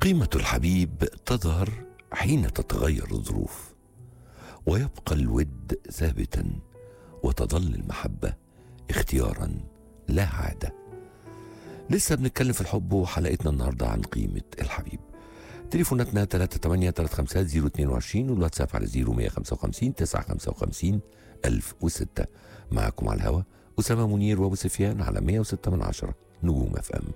قيمة الحبيب تظهر حين تتغير الظروف ويبقى الود ثابتا وتظل المحبة اختيارا لا عادة لسه بنتكلم في الحب وحلقتنا النهاردة عن قيمة الحبيب تليفوناتنا 38 350 022 والواتساب على 0155 955 1006 معكم على الهوا أسامة منير وأبو سفيان على 106 من عشرة نجوم اف ام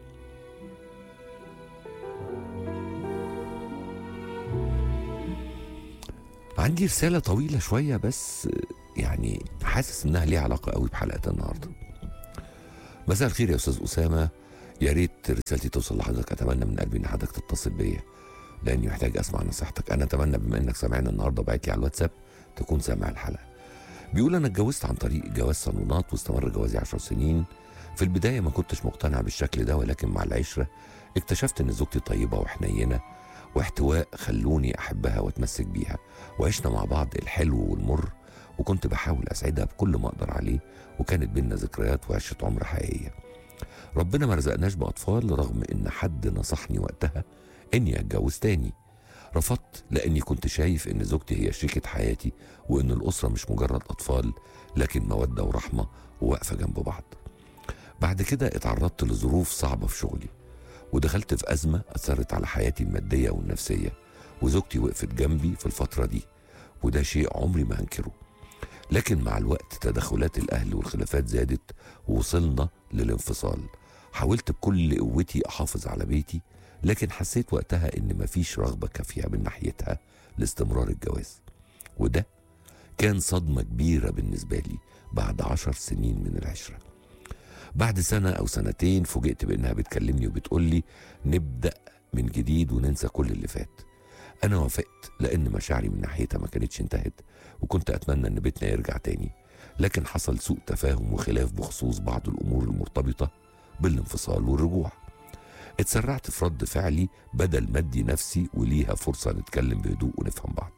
عندي رسالة طويلة شوية بس يعني حاسس انها ليها علاقة قوي بحلقة النهاردة مساء الخير يا استاذ اسامة يا ريت رسالتي توصل لحضرتك اتمنى من قلبي ان حضرتك تتصل بيا لاني محتاج اسمع نصيحتك انا اتمنى بما انك سامعنا النهارده وبعت لي على الواتساب تكون سامع الحلقه بيقول انا اتجوزت عن طريق جواز صالونات واستمر جوازي 10 سنين في البدايه ما كنتش مقتنع بالشكل ده ولكن مع العشره اكتشفت ان زوجتي طيبه وحنينه واحتواء خلوني احبها واتمسك بيها وعشنا مع بعض الحلو والمر وكنت بحاول اسعدها بكل ما اقدر عليه وكانت بينا ذكريات وعشره عمر حقيقيه ربنا ما رزقناش باطفال رغم ان حد نصحني وقتها اني اتجوز تاني رفضت لاني كنت شايف ان زوجتي هي شريكه حياتي وان الاسره مش مجرد اطفال لكن موده ورحمه وواقفه جنب بعض بعد كده اتعرضت لظروف صعبه في شغلي ودخلت في ازمه اثرت على حياتي الماديه والنفسيه وزوجتي وقفت جنبي في الفتره دي وده شيء عمري ما هنكره لكن مع الوقت تدخلات الاهل والخلافات زادت ووصلنا للانفصال حاولت بكل قوتي احافظ على بيتي لكن حسيت وقتها ان مفيش رغبه كافيه من ناحيتها لاستمرار الجواز وده كان صدمه كبيره بالنسبه لي بعد عشر سنين من العشره بعد سنه او سنتين فوجئت بانها بتكلمني وبتقول لي نبدا من جديد وننسى كل اللي فات انا وافقت لان مشاعري من ناحيتها ما كانتش انتهت وكنت اتمنى ان بيتنا يرجع تاني لكن حصل سوء تفاهم وخلاف بخصوص بعض الامور المرتبطه بالانفصال والرجوع اتسرعت في رد فعلي بدل ما ادي نفسي وليها فرصه نتكلم بهدوء ونفهم بعض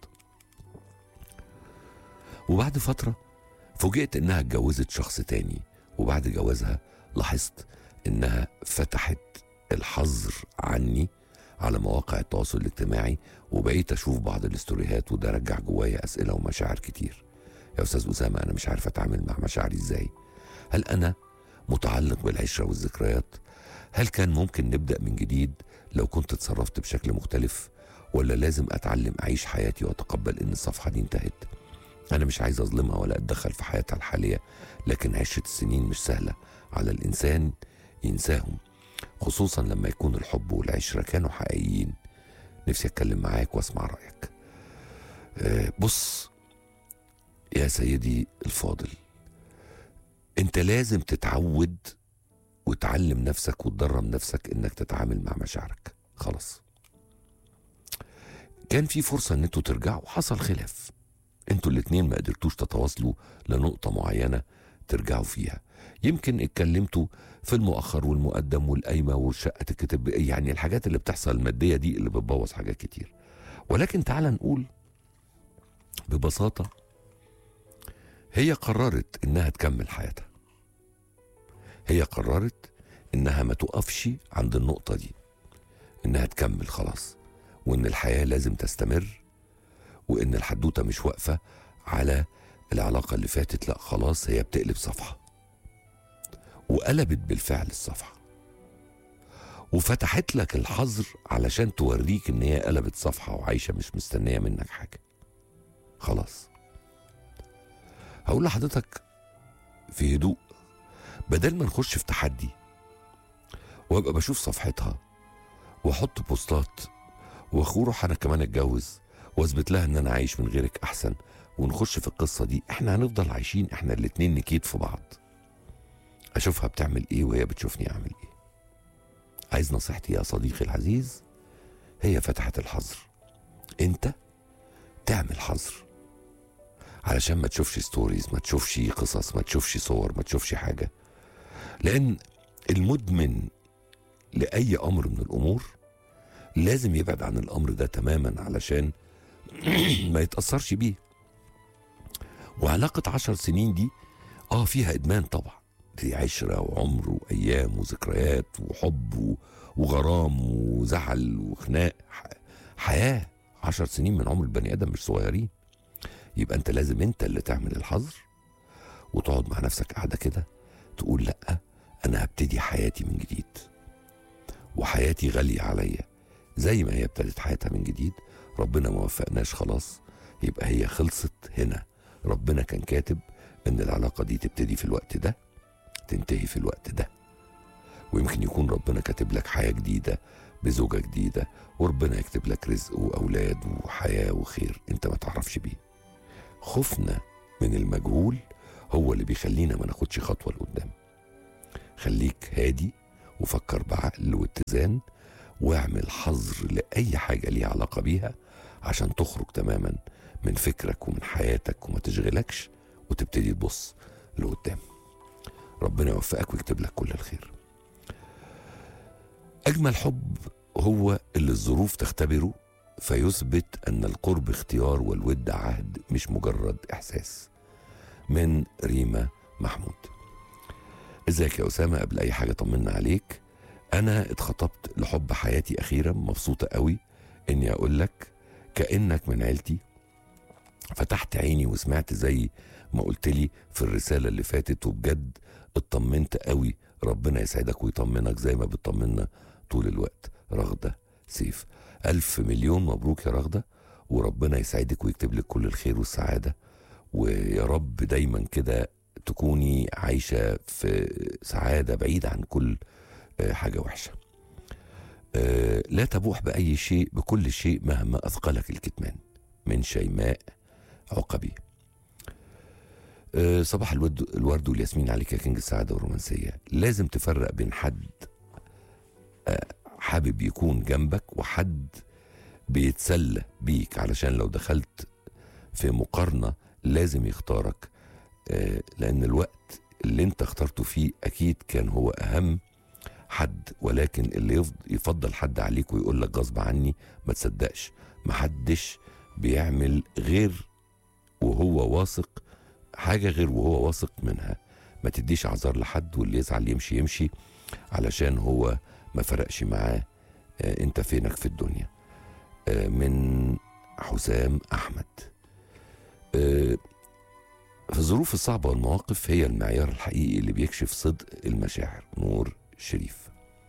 وبعد فتره فوجئت انها اتجوزت شخص تاني وبعد جوازها لاحظت انها فتحت الحظر عني على مواقع التواصل الاجتماعي وبقيت اشوف بعض الاستوريهات وده رجع جوايا اسئله ومشاعر كتير يا استاذ اسامه انا مش عارف اتعامل مع مشاعري ازاي هل انا متعلق بالعشره والذكريات هل كان ممكن نبدا من جديد لو كنت اتصرفت بشكل مختلف ولا لازم اتعلم اعيش حياتي واتقبل ان الصفحه دي انتهت انا مش عايز اظلمها ولا اتدخل في حياتها الحاليه لكن عشره السنين مش سهله على الانسان ينساهم خصوصا لما يكون الحب والعشره كانوا حقيقيين نفسي اتكلم معاك واسمع رايك أه بص يا سيدي الفاضل انت لازم تتعود وتعلم نفسك وتدرب نفسك انك تتعامل مع مشاعرك خلاص كان في فرصة ان انتوا ترجعوا حصل خلاف انتوا الاتنين ما قدرتوش تتواصلوا لنقطة معينة ترجعوا فيها يمكن اتكلمتوا في المؤخر والمقدم والقايمة والشقة تتكتب يعني الحاجات اللي بتحصل المادية دي اللي بتبوظ حاجات كتير ولكن تعال نقول ببساطة هي قررت انها تكمل حياتها هي قررت انها ما تقفش عند النقطة دي انها تكمل خلاص وان الحياة لازم تستمر وان الحدوتة مش واقفة على العلاقة اللي فاتت لا خلاص هي بتقلب صفحة وقلبت بالفعل الصفحة وفتحت لك الحظر علشان توريك ان هي قلبت صفحة وعايشة مش مستنية منك حاجة خلاص هقول لحضرتك في هدوء بدل ما نخش في تحدي وابقى بشوف صفحتها واحط بوستات واروح انا كمان اتجوز واثبت لها ان انا عايش من غيرك احسن ونخش في القصه دي احنا هنفضل عايشين احنا الاتنين نكيد في بعض اشوفها بتعمل ايه وهي بتشوفني اعمل ايه عايز نصيحتي يا صديقي العزيز هي فتحت الحظر انت تعمل حظر علشان ما تشوفش ستوريز ما تشوفش قصص ما تشوفش صور ما تشوفش حاجه لان المدمن لاي امر من الامور لازم يبعد عن الامر ده تماما علشان ما يتاثرش بيه وعلاقه عشر سنين دي اه فيها ادمان طبعا دي عشره وعمر وايام وذكريات وحب و- وغرام و- وزعل وخناق ح- حياه عشر سنين من عمر البني ادم مش صغيرين يبقى انت لازم انت اللي تعمل الحظر وتقعد مع نفسك قاعده كده تقول لا انا هبتدي حياتي من جديد وحياتي غاليه عليا زي ما هي ابتدت حياتها من جديد ربنا ما وفقناش خلاص يبقى هي خلصت هنا ربنا كان كاتب ان العلاقه دي تبتدي في الوقت ده تنتهي في الوقت ده ويمكن يكون ربنا كاتب لك حياه جديده بزوجه جديده وربنا يكتب لك رزق واولاد وحياه وخير انت ما تعرفش بيه خوفنا من المجهول هو اللي بيخلينا ما ناخدش خطوه لقدام خليك هادي وفكر بعقل واتزان واعمل حظر لاي حاجه ليها علاقه بيها عشان تخرج تماما من فكرك ومن حياتك وما تشغلكش وتبتدي تبص لقدام ربنا يوفقك ويكتب لك كل الخير اجمل حب هو اللي الظروف تختبره فيثبت ان القرب اختيار والود عهد مش مجرد احساس من ريما محمود ازيك يا اسامه قبل اي حاجه طمنا عليك انا اتخطبت لحب حياتي اخيرا مبسوطه قوي اني اقول لك كانك من عيلتي فتحت عيني وسمعت زي ما قلت لي في الرساله اللي فاتت وبجد اطمنت قوي ربنا يسعدك ويطمنك زي ما بتطمنا طول الوقت رغده سيف الف مليون مبروك يا رغده وربنا يسعدك ويكتب لك كل الخير والسعاده ويا رب دايما كده تكوني عايشه في سعاده بعيده عن كل آه، حاجه وحشه آه، لا تبوح باي شيء بكل شيء مهما اثقلك الكتمان من شيماء عقبي آه، صباح الود الورد والياسمين عليك يا كينج السعاده والرومانسيه لازم تفرق بين حد آه، حابب يكون جنبك وحد بيتسلى بيك علشان لو دخلت في مقارنه لازم يختارك آه، لان الوقت اللي انت اخترته فيه اكيد كان هو اهم حد ولكن اللي يفض- يفضل حد عليك ويقول لك غصب عني ما تصدقش محدش بيعمل غير وهو واثق حاجة غير وهو واثق منها ما تديش اعذار لحد واللي يزعل يمشي يمشي علشان هو ما فرقش معاه آه، انت فينك في الدنيا آه، من حسام احمد آه، في الظروف الصعبة والمواقف هي المعيار الحقيقي اللي بيكشف صدق المشاعر نور شريف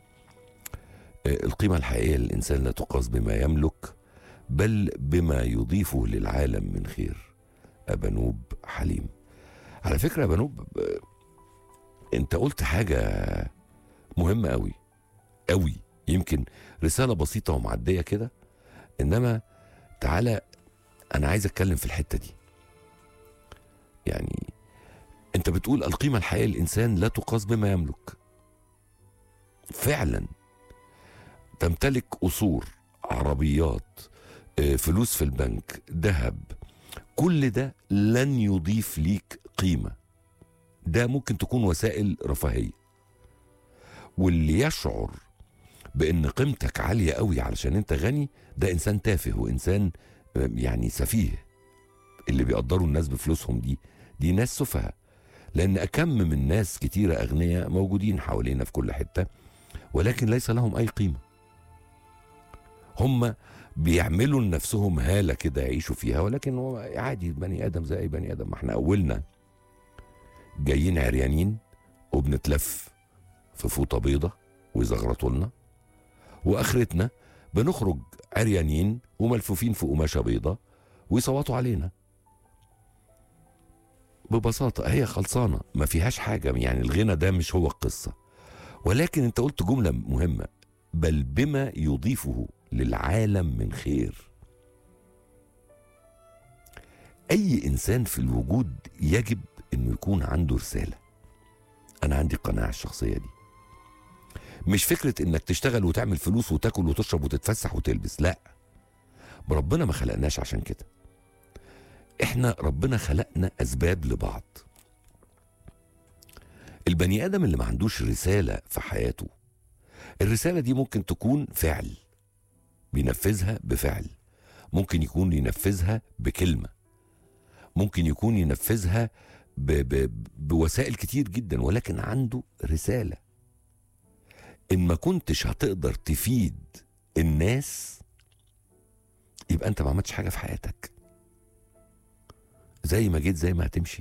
آه، القيمة الحقيقية للإنسان لا تقاس بما يملك بل بما يضيفه للعالم من خير أبنوب حليم على فكرة يا أبنوب آه، أنت قلت حاجة مهمة أوي أوي يمكن رسالة بسيطة ومعدية كده إنما تعالى أنا عايز أتكلم في الحتة دي يعني أنت بتقول القيمة الحقيقية للإنسان لا تقاس بما يملك فعلا تمتلك قصور عربيات آه، فلوس في البنك ذهب كل ده لن يضيف ليك قيمة ده ممكن تكون وسائل رفاهية واللي يشعر بان قيمتك عالية قوي علشان انت غني ده انسان تافه وانسان آه، يعني سفيه اللي بيقدروا الناس بفلوسهم دي دي ناس سفهاء لان اكم من ناس كتيرة اغنياء موجودين حوالينا في كل حتة ولكن ليس لهم اي قيمة هم بيعملوا لنفسهم هالة كده يعيشوا فيها ولكن هو عادي بني ادم زي اي بني ادم ما احنا اولنا جايين عريانين وبنتلف في فوطة بيضة ويزغرطوا لنا واخرتنا بنخرج عريانين وملفوفين في قماشة بيضة ويصوتوا علينا ببساطة هي خلصانة ما فيهاش حاجة يعني الغنى ده مش هو القصة ولكن انت قلت جملة مهمة بل بما يضيفه للعالم من خير اي انسان في الوجود يجب انه يكون عنده رسالة انا عندي القناعة الشخصية دي مش فكرة انك تشتغل وتعمل فلوس وتاكل وتشرب وتتفسح وتلبس لا ربنا ما خلقناش عشان كده احنا ربنا خلقنا اسباب لبعض البني ادم اللي ما عندوش رسالة في حياته الرسالة دي ممكن تكون فعل بينفذها بفعل ممكن يكون ينفذها بكلمة ممكن يكون ينفذها ب ب بوسائل كتير جدا ولكن عنده رسالة إن ما كنتش هتقدر تفيد الناس يبقى انت ما عملتش حاجه في حياتك زي ما جيت زي ما هتمشي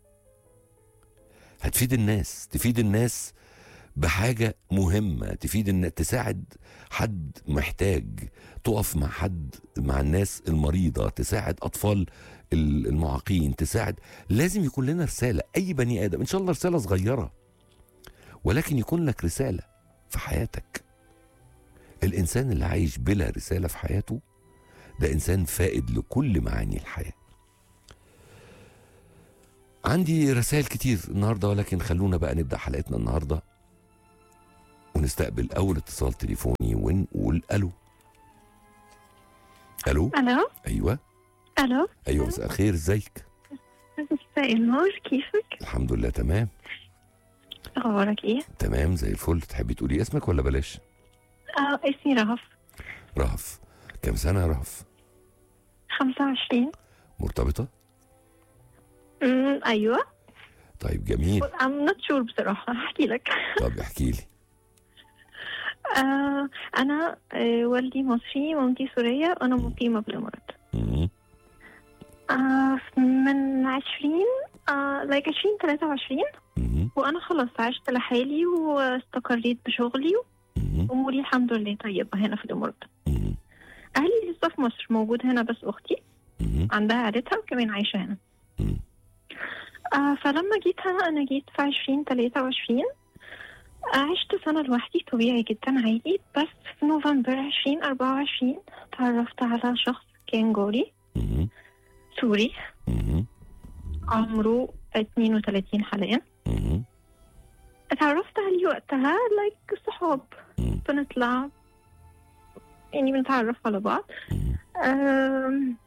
هتفيد الناس تفيد الناس بحاجة مهمة تفيد ان تساعد حد محتاج تقف مع حد مع الناس المريضة تساعد اطفال ال- المعاقين تساعد لازم يكون لنا رسالة اي بني ادم ان شاء الله رسالة صغيرة ولكن يكون لك رسالة في حياتك الانسان اللي عايش بلا رسالة في حياته ده انسان فائد لكل معاني الحياه عندي رسائل كتير النهارده ولكن خلونا بقى نبدا حلقتنا النهارده ونستقبل اول اتصال تليفوني ونقول الو الو الو ايوه الو ايوه مساء الخير ازيك مساء النور كيفك؟ الحمد لله تمام اخبارك ايه؟ تمام زي الفل تحبي تقولي اسمك ولا بلاش اه اسمي رهف رهف كم سنه يا رهف 25 مرتبطه امم ايوه طيب جميل I'm not sure بصراحة هحكي لك طب احكي لي آه أنا آه والدي مصري مامتي سورية وأنا مقيمة بالإمارات مم. آه من 20 آه like 20 23 مم. وأنا خلاص عشت لحالي واستقريت بشغلي مم. وأموري الحمد لله طيبة هنا في الإمارات مم. أهلي لسه في مصر موجود هنا بس أختي مم. عندها عيلتها وكمان عايشة هنا مم. آه فلما جيت هنا أنا جيت في عشرين تلاتة وعشرين عشت سنة لوحدي طبيعي جدا عادي بس في نوفمبر عشرين أربعة وعشرين تعرفت على شخص كان جاري مم. سوري مم. عمره 32 حاليا مم. اتعرفت عليه وقتها لايك صحاب مم. بنطلع يعني بنتعرف على بعض مم. آم،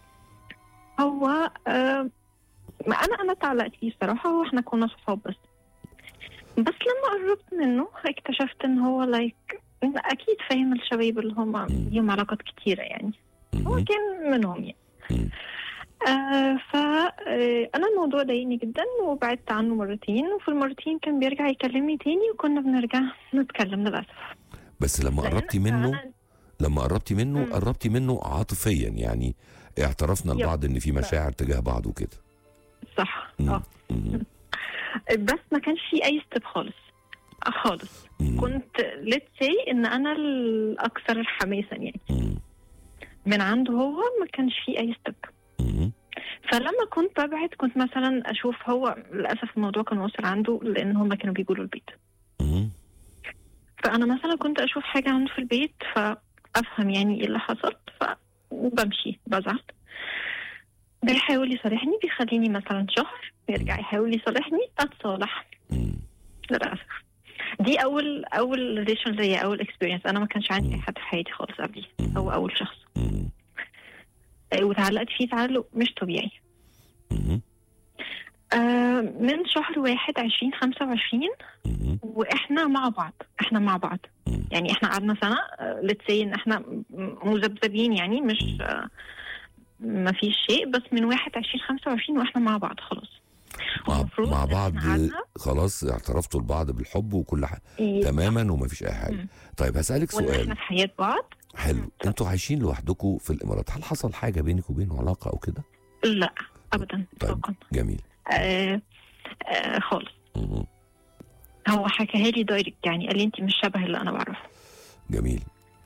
هو آم، ما انا انا اتعلقت فيه الصراحه واحنا كنا صحاب بس بس لما قربت منه اكتشفت ان هو لايك اكيد فاهم الشباب اللي هم ليهم علاقات كتيره يعني هو مم. كان منهم يعني مم. آه فأنا الموضوع ضايقني جدا وبعدت عنه مرتين وفي المرتين كان بيرجع يكلمني تاني وكنا بنرجع نتكلم للأسف بس لما لأن قربتي منه أنا- لما قربتي منه مم. قربتي منه عاطفيا يعني اعترفنا يب. لبعض ان في مشاعر تجاه بعض وكده صح مم. اه مم. بس ما كانش في أي ستيب خالص آه، خالص مم. كنت let's say ان انا الاكثر حماسا يعني مم. من عنده هو ما كانش في اي ستيب مم. فلما كنت ببعد كنت مثلا اشوف هو للاسف الموضوع كان واصل عنده لان هم كانوا بيجوا له البيت مم. فانا مثلا كنت اشوف حاجه عنده في البيت فافهم يعني ايه اللي حصل فبمشي بزعل بيحاول يصالحني بيخليني مثلا شهر يرجع يحاول يصالحني اتصالح مم. للاسف دي اول اول ريليشن ليا اول اكسبيرينس انا ما كانش عندي اي حد في حياتي خالص قبلي هو اول شخص مم. آه، وتعلقت فيه تعلق مش طبيعي مم. آه، من شهر واحد عشرين خمسة وعشرين مم. واحنا مع بعض احنا مع بعض مم. يعني احنا قعدنا سنة لتسي ان احنا م- مذبذبين يعني مش آه، ما فيش شيء بس من واحد عشرين خمسة وعشرين واحنا مع بعض خلاص مع, والمفروض مع إن بعض إحنا قعدنا- خلاص اعترفتوا لبعض بالحب وكل حاجه إيه، تماما ومفيش اي حاجه مم. طيب هسالك وان سؤال احنا في حياة بعض حلو انتوا عايشين لوحدكم في الامارات هل حصل حاجه بينك وبينه علاقه او كده لا ابدا طيب. اطلاقا جميل آه آه خالص مم. هو حكاها لي دايركت يعني قال لي انت مش شبه اللي انا بعرفه جميل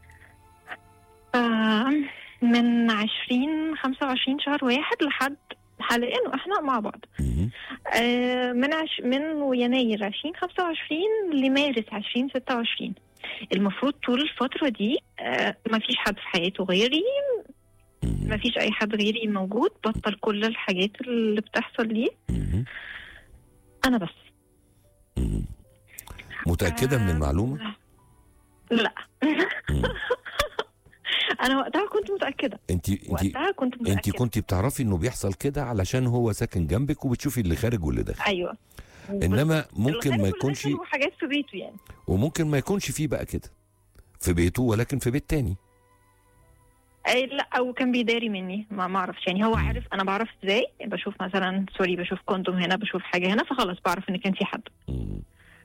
آه من عشرين خمسة وعشرين شهر واحد لحد حاليا واحنا مع بعض مم. آه من عش من يناير عشرين خمسة وعشرين لمارس عشرين ستة وعشرين المفروض طول الفترة دي آه ما فيش حد في حياته غيري مم. ما فيش أي حد غيري موجود بطل كل الحاجات اللي بتحصل لي مم. أنا بس مم. متاكده من آه، المعلومه لا مم. أنا وقتها كنت متأكدة انت انت وقتها كنت متأكدة انت كنت بتعرفي انه بيحصل كده علشان هو ساكن جنبك وبتشوفي اللي خارج واللي داخل أيوه انما ممكن ما الغالب يكونش والآخر هو حاجات في بيته يعني وممكن ما يكونش فيه بقى كده في بيته ولكن في بيت تاني أي لا او كان بيداري مني ما ما اعرفش يعني هو عارف انا بعرف ازاي بشوف مثلا سوري بشوف كوندوم هنا بشوف حاجه هنا فخلاص بعرف ان كان في حد مم.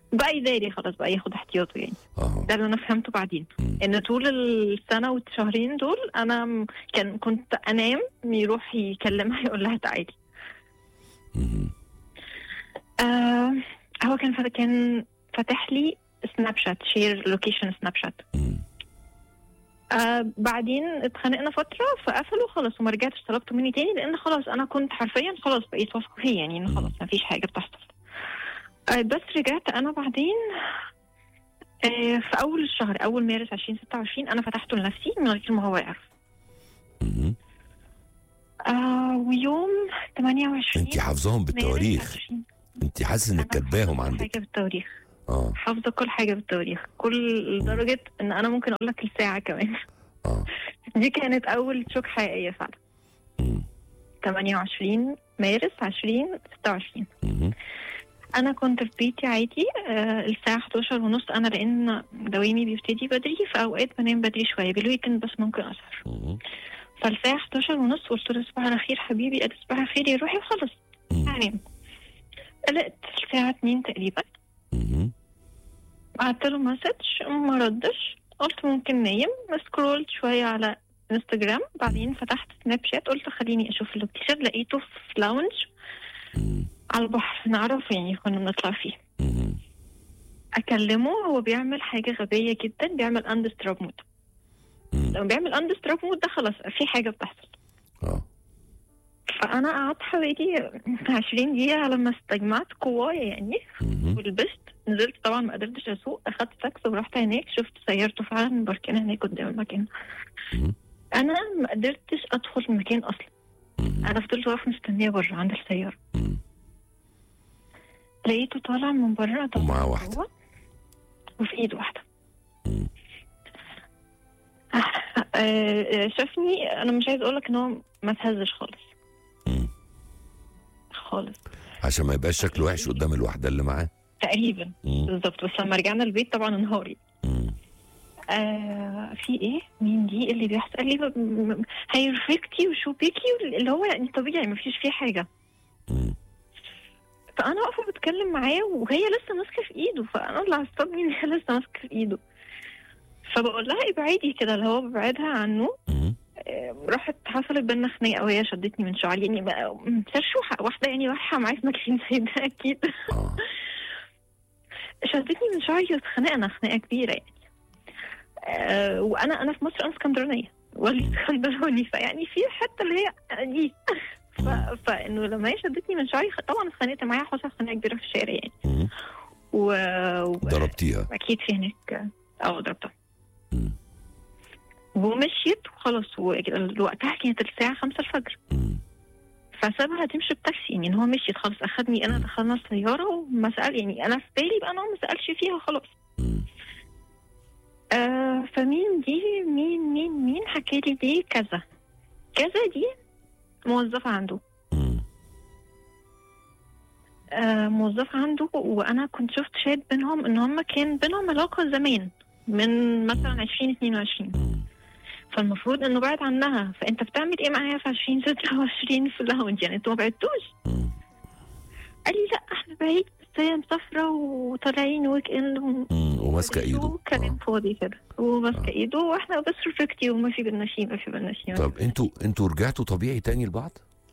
بقى يداري خلاص بقى ياخد احتياطه يعني اه ده اللي انا فهمته بعدين مم. ان طول السنه والشهرين دول انا م- كان كنت انام يروح يكلمها يقول لها تعالي مم. آه هو كان فت- كان فاتح لي سناب شات شير لوكيشن سناب شات مم. آه بعدين اتخانقنا فتره فقفلوا خلاص وما رجعتش طلبته مني تاني لان خلاص انا كنت حرفيا خلاص بقيت واثقه فيه يعني ان خلاص ما فيش حاجه بتحصل آه بس رجعت انا بعدين آه في اول الشهر اول مارس 2026 انا فتحته لنفسي من غير ما هو يعرف مم. آه ويوم 28 انت حافظاهم مارس بالتواريخ 20 انت حاسس انك أنا كاتباهم حافظة كل عندك حاجه بالتواريخ اه حافظه كل حاجه بالتواريخ كل لدرجه ان انا ممكن اقول لك الساعه كمان اه دي كانت اول شوك حقيقيه فعلا مم. 28 مارس 2026 مم. انا كنت في بيتي عادي آه الساعه 11 ونص انا لان دوامي بيبتدي بدري في اوقات بنام بدري شويه بالويكند بس ممكن اسهر مم. فالساعه 11 ونص قلت له صباح الخير حبيبي قال صباح الخير يا روحي وخلص مم. هنام قلقت الساعه 2 تقريبا مم. بعت له مسج ما ردش قلت ممكن نايم سكرولت شويه على انستجرام بعدين فتحت سناب شات قلت خليني اشوف اللوكيشن لقيته في لاونج مم. على البحر نعرفه يعني كنا بنطلع فيه مم. اكلمه هو بيعمل حاجه غبيه جدا بيعمل اندستراب مود مم. لما بيعمل اندستراب مود ده خلاص في حاجه بتحصل اه فانا قعدت حوالي 20 دقيقه على ما استجمعت قوايا يعني مم. ولبست نزلت طبعا ما قدرتش اسوق اخدت تاكسي ورحت هناك شفت سيارته فعلا مبركنه هناك قدام المكان مم. انا ما قدرتش ادخل المكان اصلا مم. انا فضلت واقفه مستنيه بره عند السياره مم. لقيته طالع من بره طالع ومعاه من واحدة. جوه، وفي ايد واحده مم. آه، آه، شافني انا مش عايز اقول لك ان هو ما تهزش خالص مم. خالص عشان ما يبقاش شكله وحش قدام الواحده اللي معاه تقريبا مم. بالظبط بس لما رجعنا البيت طبعا انهاري مم. آه في ايه مين دي اللي بيحصل قال لي ب- م- هيرفكتي وشو بيكي اللي هو يعني طبيعي ما فيش فيه حاجه مم. فانا واقفه بتكلم معاه وهي لسه ماسكه في ايده فانا اللي عصبني ان هي لسه ماسكه في ايده فبقول لها ابعدي كده اللي هو ببعدها عنه مم. آه، راحت حصلت بينا خناقه وهي شدتني من شعري يعني بقى سرشوحه واحده يعني رايحه معايا في مكان زي ده اكيد اه شدتني من شعري واتخانقنا خناقه كبيره يعني آه وانا انا في مصر انا اسكندرانيه والدي اسكندراني فيعني في الحته اللي هي دي ف... فانه لما هي شدتني من شعري خ- طبعا اتخانقت معاها حصل خناقه كبيره في الشارع يعني مم. و... و... ضربتيها اكيد في هناك اه ضربتها مم. ومشيت وخلاص وقتها كانت الساعه 5 الفجر مم. فسابها تمشي بتاكسي يعني ان هو مشيت خلاص اخدني انا دخلنا السياره وما سال يعني انا في بالي بقى ان هو ما سالش فيها خلاص مم. آه فمين دي مين مين مين حكى لي دي كذا كذا دي موظفة عنده مم. آه موظفة عنده وأنا كنت شفت شات بينهم إن هم كان بينهم علاقة زمان من مثلا 2022 مم. فالمفروض إنه بعد عنها فأنت بتعمل إيه معايا في 2026 في اللاونج يعني أنتوا ما بعدتوش مم. قال لي لا إحنا بعيد بس هي مسافرة وطالعين ويك إند و- مم. وماسكه ايده كلام آه. فاضي كده وماسكة آه. إيده وإحنا بس رفكتي وما في بينا شيء ما في بينا شيء ما في طب انتوا انتوا رجعتوا طبيعي تاني لبعض؟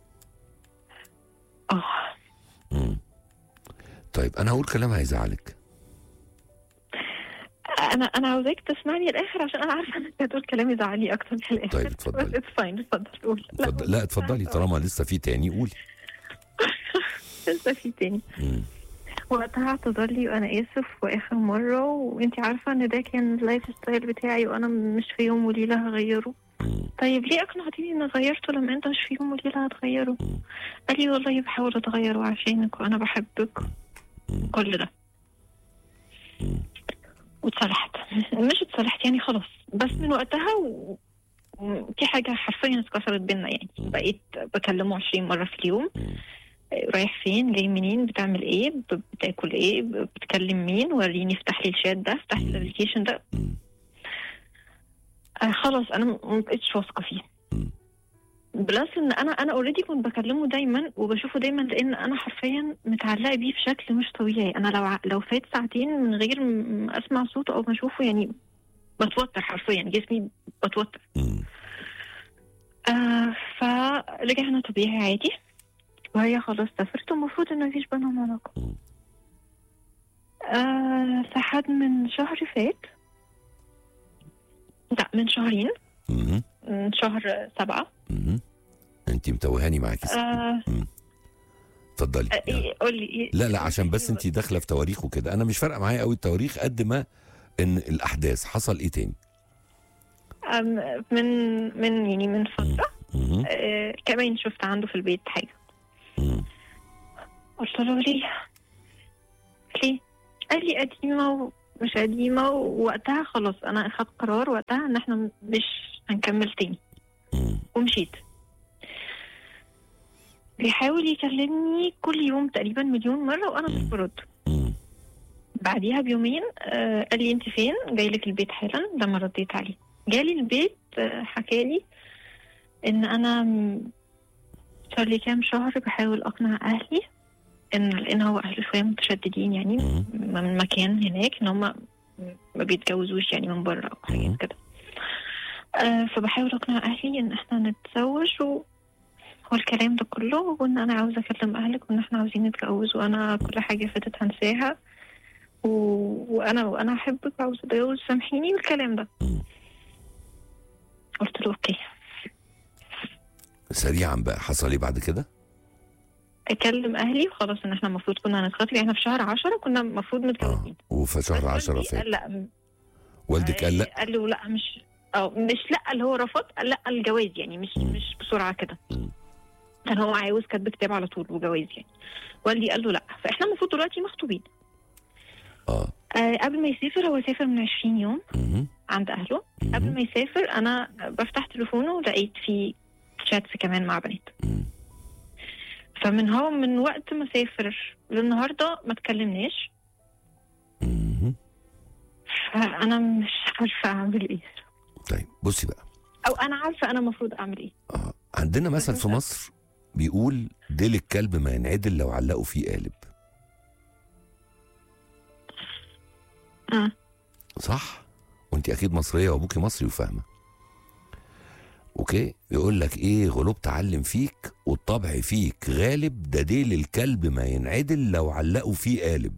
اه مم. طيب انا هقول كلام هيزعلك انا انا عاوزاك تسمعني الاخر عشان انا عارفه انك هتقول كلام يزعلني اكتر في الاخر طيب، اتفضلي. بس اتس فاين اتفضل قول لا، اتفضل- لا اتفضلي طالما لسه في تاني قولي لسه في تاني مم. وقتها اعتذر لي وانا اسف واخر مره وانت عارفه ان ده كان اللايف ستايل بتاعي وانا مش في يوم وليله هغيره مم. طيب ليه اقنعتني اني غيرته لما انت مش في يوم وليله هتغيره مم. قال لي والله بحاول اتغير عشانك وانا بحبك مم. كل ده مم. واتصالحت مش اتصالحت يعني خلاص بس من وقتها و... و- في حاجة حرفيا اتكسرت بينا يعني مم. بقيت بكلمه 20 مرة في اليوم مم. آه، رايح فين جاي منين بتعمل ايه ب- بتاكل ايه ب- بتكلم مين وريني افتح لي الشات ده افتح لي مم. الابلكيشن ده مم. آه خلاص انا م- ما بقتش واثقة فيه مم. بلس ان انا انا اوريدي كنت بكلمه دايما وبشوفه دايما لان انا حرفيا متعلقه بيه بشكل مش طبيعي انا لو ع- لو فات ساعتين من غير م- ما اسمع صوته او ما اشوفه يعني بتوتر حرفيا جسمي بتوتر مم. آه فرجعنا طبيعي عادي وهي خلاص سافرت المفروض ان مفيش بينهم علاقه مم. آه لحد من شهر فات لا من شهرين مم. من شهر سبعة مم. انت متوهاني معاكي ست. آه اتفضلي آه، يلا. إيه قول لي إيه لا لا عشان بس انت داخله في تواريخ وكده انا مش فارقه معايا قوي التواريخ قد ما ان الاحداث حصل ايه تاني آم، من من يعني من فترة مم. آه كمان شفت عنده في البيت حاجة مم. قلت له ليه؟ ليه؟ قال لي قديمة ومش قديمة ووقتها خلاص أنا أخدت قرار وقتها إن إحنا مش هنكمل تاني مم. ومشيت بيحاول يكلمني كل يوم تقريبا مليون مرة وأنا مش مم. برد مم. بعديها بيومين آه قال لي انت فين جاي لك البيت حالا لما رديت عليه جالي البيت آه حكالي ان انا م- صار لي كام شهر بحاول اقنع اهلي ان لان هو اهله شويه متشددين يعني مم. من مكان هناك ان هم ما بيتجوزوش يعني من بره او مم. حاجات كده آه فبحاول اقنع اهلي ان احنا نتزوج و والكلام ده كله وان انا عاوزه اكلم اهلك وان احنا عاوزين نتجوز وانا كل حاجه فاتت هنساها و... وانا وانا احبك وعاوزه اتجوز سامحيني والكلام ده مم. قلت له اوكي سريعا بقى حصل ايه بعد كده اكلم اهلي وخلاص ان احنا المفروض كنا هنتخطب يعني احنا في شهر عشرة كنا المفروض اه متجوزين وفي شهر بس 10 والدي فات قال لا والدك قال لا قال له لا مش اه مش لا اللي هو رفض قال لا الجواز يعني مش مم. مش بسرعه كده مم. كان هو عاوز كاتب كتاب على طول وجواز يعني والدي قال له لا فاحنا المفروض دلوقتي مخطوبين اه آه قبل ما يسافر هو سافر من 20 يوم مم. عند اهله قبل مم. ما يسافر انا بفتح تليفونه لقيت فيه شاتس كمان مع بنات مم. فمن هو من وقت ما سافر للنهارده ما تكلمناش مم. فانا مش عارفه اعمل ايه طيب بصي بقى او انا عارفه انا المفروض اعمل ايه آه. عندنا مثل في مصر بيقول ديل الكلب ما ينعدل لو علقوا فيه قالب آه. صح وانت اكيد مصريه وابوكي مصري وفاهمه اوكي يقول لك ايه غلوب تعلم فيك والطبع فيك غالب ده ديل الكلب ما ينعدل لو علقوا فيه قالب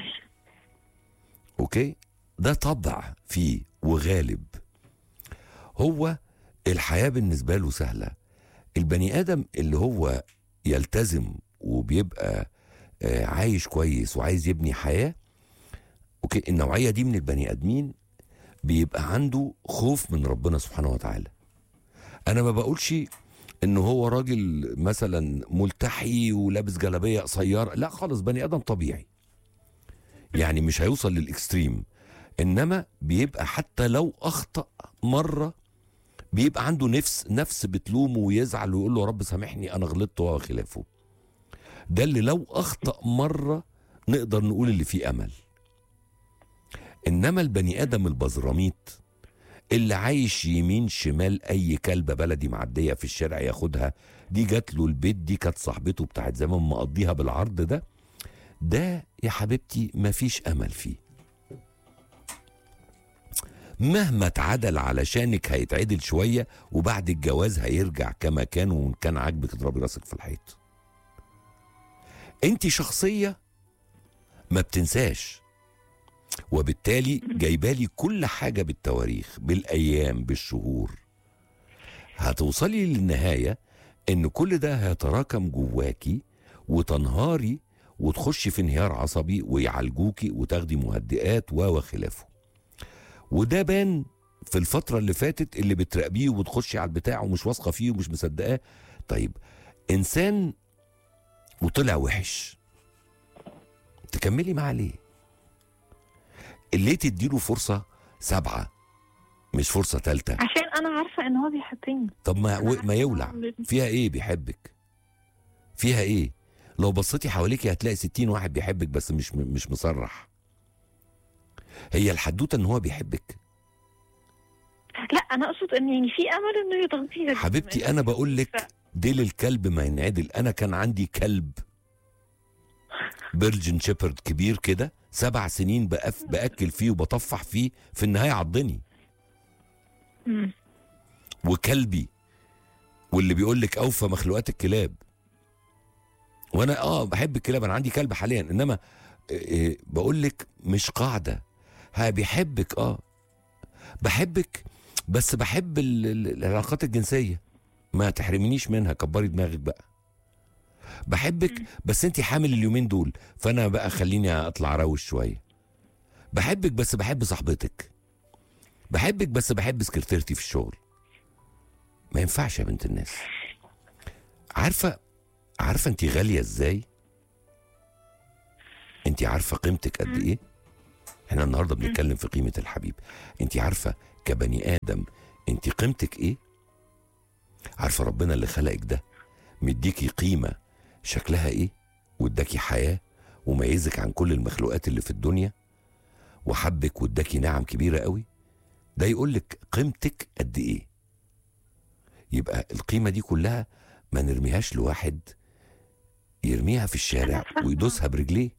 اوكي ده طبع فيه وغالب هو الحياه بالنسبه له سهله البني ادم اللي هو يلتزم وبيبقى آه، عايش كويس وعايز يبني حياه اوكي النوعيه دي من البني ادمين بيبقى عنده خوف من ربنا سبحانه وتعالى انا ما بقولش ان هو راجل مثلا ملتحي ولابس جلابيه قصيره لا خالص بني ادم طبيعي يعني مش هيوصل للاكستريم انما بيبقى حتى لو اخطا مره بيبقى عنده نفس نفس بتلومه ويزعل ويقول له يا رب سامحني انا غلطت وخلافه ده اللي لو اخطا مره نقدر نقول اللي فيه امل انما البني ادم البزراميط اللي عايش يمين شمال اي كلبه بلدي معديه في الشارع ياخدها دي جات له البيت دي كانت صاحبته بتاعت زمان مقضيها بالعرض ده ده يا حبيبتي مفيش امل فيه مهما اتعدل علشانك هيتعدل شويه وبعد الجواز هيرجع كما كان وان كان عاجبك اضربي راسك في الحيط انت شخصيه ما بتنساش وبالتالي جايبالي كل حاجة بالتواريخ بالأيام بالشهور هتوصلي للنهاية إن كل ده هيتراكم جواكي وتنهاري وتخشي في انهيار عصبي ويعالجوكي وتاخدي مهدئات و وخلافه وده بان في الفترة اللي فاتت اللي بتراقبيه وبتخشي على البتاع ومش واثقة فيه ومش مصدقاه طيب إنسان وطلع وحش تكملي معاه ليه؟ اللي تديله فرصة سبعة مش فرصة تالتة عشان انا عارفه ان هو بيحبني طب ما أنا عارفة ما إن هو يولع بي- فيها ايه بيحبك فيها ايه لو بصيتي حواليكي هتلاقي ستين واحد بيحبك بس مش مش مصرح هي الحدوته ان هو بيحبك لا انا اقصد ان يعني في امل انه يتغير حبيبتي انا بقول لك ف- ديل الكلب ما ينعدل انا كان عندي كلب بيرجن شيبرد كبير كده سبع سنين بقف باكل فيه وبطفح فيه في النهايه عضني مم. وكلبي واللي بيقول لك اوفى مخلوقات الكلاب وانا اه بحب الكلاب انا عندي كلب حاليا انما آه، بقول لك مش قاعده ها بيحبك اه بحبك بس بحب ال- ال- العلاقات الجنسيه ما تحرمنيش منها كبري دماغك بقى بحبك بس انت حامل اليومين دول فانا بقى خليني اطلع روش شويه بحبك بس بحب صاحبتك بحبك بس بحب سكرتيرتي في الشغل ما ينفعش يا بنت الناس عارفه عارفه انت غاليه ازاي انت عارفه قيمتك قد ايه احنا النهارده بنتكلم في قيمه الحبيب انت عارفه كبني ادم انت قيمتك ايه عارفه ربنا اللي خلقك ده مديكي قيمه شكلها ايه واداكي حياه وميزك عن كل المخلوقات اللي في الدنيا وحبك واداكي نعم كبيره قوي ده يقول لك قيمتك قد ايه يبقى القيمه دي كلها ما نرميهاش لواحد يرميها في الشارع أنا فاهمة. ويدوسها برجليه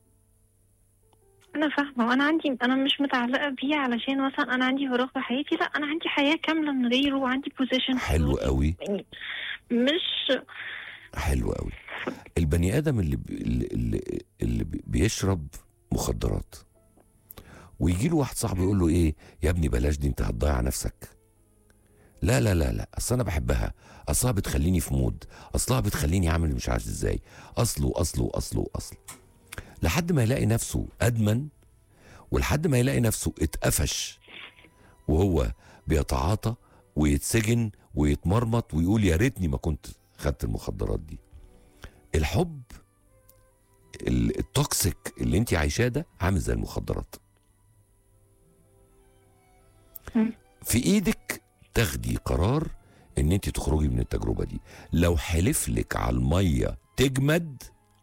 انا فاهمه وانا عندي انا مش متعلقه بيه علشان مثلا انا عندي فراغ في حياتي لا انا عندي حياه كامله من غيره وعندي بوزيشن حلو قوي يعني مش حلو قوي البني ادم اللي بي اللي, اللي, اللي بي- بيشرب مخدرات ويجي له واحد صاحبه يقول له ايه يا ابني بلاش دي انت هتضيع نفسك لا لا لا لا اصل انا بحبها اصلها بتخليني في مود اصلها بتخليني اعمل مش عارف ازاي اصله اصله اصله اصل لحد ما يلاقي نفسه ادمن ولحد ما يلاقي نفسه اتقفش وهو بيتعاطى ويتسجن ويتمرمط ويقول يا ريتني ما كنت خدت المخدرات دي الحب ال- التوكسيك اللي انت عايشاه ده عامل زي المخدرات مم. في ايدك تاخدي قرار ان انت تخرجي من التجربه دي لو حلف لك على الميه تجمد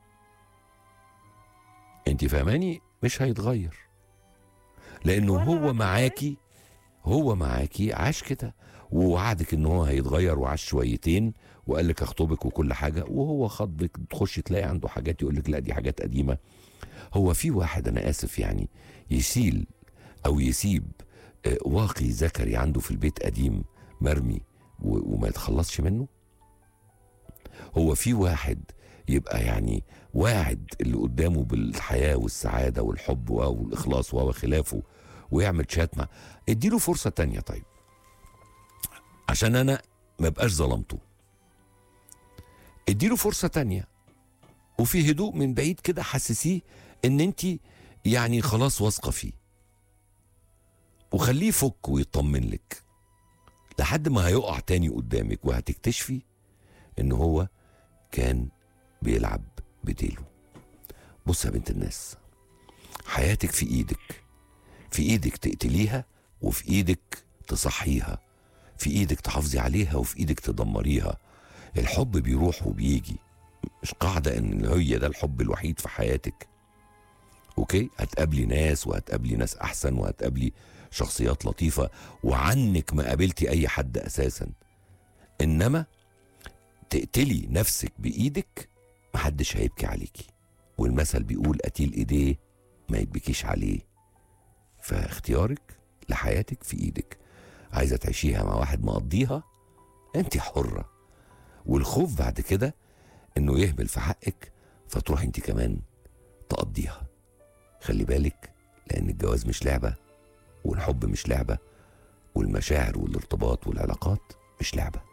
انت فاهماني مش هيتغير لانه وأنا هو بقى- معاكي هو معاكي عاش كده ووعدك ان هو هيتغير وعاش شويتين وقال لك اخطبك وكل حاجه وهو خطبك تخش تلاقي عنده حاجات يقول لك لا دي حاجات قديمه هو في واحد انا اسف يعني يشيل او يسيب آه، واقي ذكري عنده في البيت قديم مرمي و- وما يتخلصش منه هو في واحد يبقى يعني واعد اللي قدامه بالحياه والسعاده والحب و- والاخلاص وخلافه ويعمل شات مع اديله فرصه تانية طيب عشان انا ما بقاش ظلمته اديله فرصه تانية وفي هدوء من بعيد كده حسسيه ان انت يعني خلاص واثقه فيه وخليه يفك ويطمن لك لحد ما هيقع تاني قدامك وهتكتشفي ان هو كان بيلعب بديله بص يا بنت الناس حياتك في ايدك في ايدك تقتليها وفي ايدك تصحيها في ايدك تحافظي عليها وفي ايدك تدمريها الحب بيروح وبيجي مش قاعدة ان هي ده الحب الوحيد في حياتك اوكي هتقابلي ناس وهتقابلي ناس احسن وهتقابلي شخصيات لطيفة وعنك ما قابلتي اي حد اساسا انما تقتلي نفسك بايدك محدش هيبكي عليكي والمثل بيقول قتيل ايديه ما يتبكيش عليه فاختيارك لحياتك في ايدك عايزه تعيشيها مع واحد مقضيها انت حره والخوف بعد كده انه يهمل في حقك فتروح انت كمان تقضيها خلي بالك لان الجواز مش لعبه والحب مش لعبه والمشاعر والارتباط والعلاقات مش لعبه